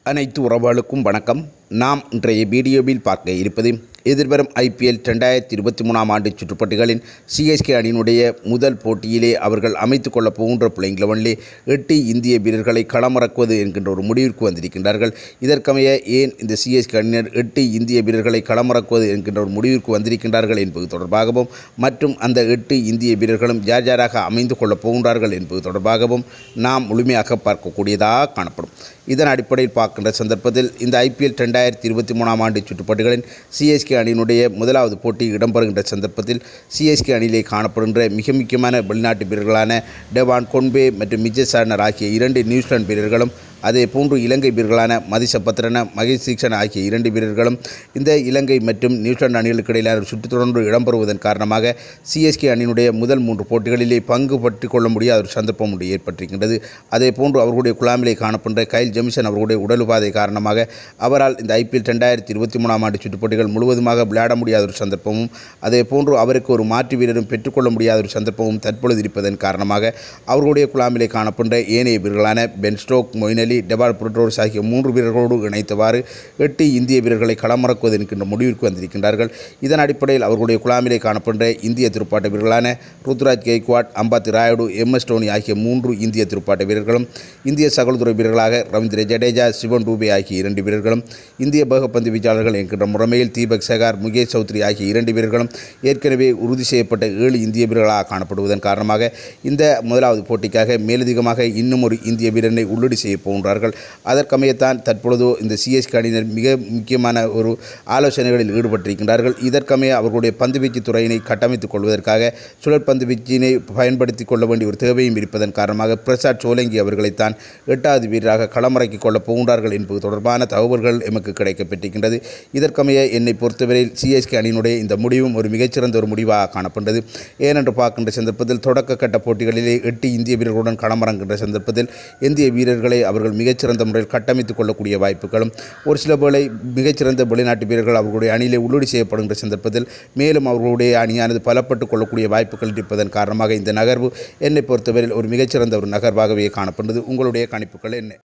அனைத்து உறவுகளுக்கும் வணக்கம் நாம் இன்றைய வீடியோவில் பார்க்க இருப்பது எதிர்வரும் ஐபிஎல் ரெண்டாயிரத்தி இருபத்தி மூணாம் ஆண்டு சுற்றுப்பட்டிகளின் சிஎஸ்கே அணியினுடைய முதல் போட்டியிலே அவர்கள் அமைத்துக் கொள்ளப் போகின்ற பிள்ளைங் லெவனிலே எட்டு இந்திய வீரர்களை களமிறக்குவது என்கின்ற ஒரு முடிவிற்கு வந்திருக்கின்றார்கள் இதற்கமைய ஏன் இந்த சிஎஸ்கே அணியினர் எட்டு இந்திய வீரர்களை களமிறக்குவது என்கின்ற ஒரு முடிவிற்கு வந்திருக்கின்றார்கள் என்பது தொடர்பாகவும் மற்றும் அந்த எட்டு இந்திய வீரர்களும் யார் யாராக அமைந்து கொள்ளப் போகின்றார்கள் என்பது தொடர்பாகவும் நாம் முழுமையாக பார்க்கக்கூடியதாக காணப்படும் இதன் அடிப்படையில் பார்க்கின்ற சந்தர்ப்பத்தில் இந்த ஐபிஎல் ரெண்டாயிரத்தி இருபத்தி மூணாம் ஆண்டு சுற்றுப்பட்டுகளின் சிஎஸ்கே அணியினுடைய முதலாவது போட்டி இடம்பெறுகின்ற சந்தர்ப்பத்தில் சிஎஸ்கே அணியிலே காணப்படுகின்ற மிக முக்கியமான வெளிநாட்டு வீரர்களான டெவான் கொன்பே மற்றும் மிஜய் சார்னர் ஆகிய இரண்டு நியூசிலாந்து வீரர்களும் அதே போன்று இலங்கை வீரர்களான மதிச பத்ரன மகேஷ் தீக்ஷன் ஆகிய இரண்டு வீரர்களும் இந்த இலங்கை மற்றும் நியூசிலாந்து அணிகளுக்கு இடையிலான சுற்று தொடர்ந்து இடம்பெறுவதன் காரணமாக சிஎஸ்கே அணியினுடைய முதல் மூன்று போட்டிகளிலே பங்கு பற்றிக் கொள்ள முடியாத ஒரு சந்தர்ப்பம் ஒன்று ஏற்பட்டிருக்கின்றது அதே போன்று அவர்களுடைய குழாமிலே காணப்படுகின்ற கைல் ஜெமிசன் அவர்களுடைய உடல் உபாதை காரணமாக அவரால் இந்த ஐபிஎல் ரெண்டாயிரத்தி இருபத்தி மூணாம் ஆண்டு சுற்றுப் போட்டிகள் முழுவதுமாக விளையாட முடியாத ஒரு சந்தர்ப்பமும் அதே போன்று அவருக்கு ஒரு மாற்று வீரரும் பெற்றுக்கொள்ள முடியாத ஒரு சந்தர்ப்பமும் தற்பொழுது இருப்பதன் காரணமாக அவர்களுடைய குழாமிலே காணப்படுகின்ற ஏனைய வீரர்களான பென் ஸ்டோக் மொய்னலி டெபால் புரோட்டோர்ஸ் ஆகிய மூன்று வீரர்களோடு இணைத்தவாறு எட்டு இந்திய வீரர்களை களமிறக்குவது என்கின்ற முடிவிற்கு வந்திருக்கின்றார்கள் இதன் அடிப்படையில் அவர்களுடைய குழாமிலே காணப்படுகின்ற இந்திய துடுப்பாட்ட வீரர்களான ருத்ராஜ் கெய்க்வாட் அம்பாத்தி ராயுடு எம் எஸ் டோனி ஆகிய மூன்று இந்திய துடுப்பாட்ட வீரர்களும் இந்திய சகல்துறை வீரர்களாக ரவீந்திர ஜடேஜா சிவன் டூபே ஆகிய இரண்டு வீரர்களும் இந்திய பகுப்பந்து வீச்சாளர்கள் என்கின்ற முறைமையில் தீபக் சகார் முகேஷ் சௌத்ரி ஆகிய இரண்டு வீரர்களும் ஏற்கனவே உறுதி செய்யப்பட்ட ஏழு இந்திய வீரர்களாக காணப்படுவதன் காரணமாக இந்த முதலாவது போட்டிக்காக மேலதிகமாக இன்னும் ஒரு இந்திய வீரனை உள்ளீடு செய்ய போகின்றார்கள் அதற்கமையத்தான் தற்பொழுது இந்த சிஎஸ்கே அணியினர் மிக முக்கியமான ஒரு ஆலோசனைகளில் ஈடுபட்டிருக்கின்றார்கள் இதற்கமைய அவர்களுடைய பந்துவீச்சு துறையினை கட்டமைத்துக் கொள்வதற்காக சுழற்பந்து வீச்சினை பயன்படுத்திக் கொள்ள வேண்டிய ஒரு தேவையும் இருப்பதன் காரணமாக பிரசாத் சோலங்கி அவர்களைத்தான் எட்டாவது வீரராக களமிறக்கிக் கொள்ளப் போகின்றார்கள் என்பது தொடர்பான தகவல்கள் எமக்கு கிடைக்கப்பட்டிருக்கின்றது இதற்கமைய என்னை பொறுத்தவரையில் சிஎஸ்கே அணியினுடைய இந்த முடிவும் ஒரு மிகச்சிறந்த ஒரு முடிவாக காணப்பட்டது ஏனென்று பார்க்கின்ற சந்தர்ப்பத்தில் தொடக்க கட்ட போட்டிகளிலே எட்டு இந்திய வீரர்களுடன் களமிறங்குகின்ற சந்தர்ப்பத்தில் இந்திய வீரர்களை அவர்கள் மிகச்சிறந்த முறையில் கட்டமைத்துக் கொள்ளக்கூடிய வாய்ப்புகளும் ஒரு சில வேளை மிகச்சிறந்த வெளிநாட்டு வீரர்கள் அவர்களுடைய அணியிலே உள்ளீடு செய்யப்படுகின்ற சந்தர்ப்பத்தில் மேலும் அவர்களுடைய அணியானது பலப்பட்டுக் கொள்ளக்கூடிய வாய்ப்புகள் இருப்பதன் காரணமாக இந்த நகர்வு என்னை பொறுத்தவரையில் ஒரு மிகச்சிறந்த ஒரு நகர்வாகவே காணப்படுகிறது உங்களுடைய கணிப்புகள் என்ன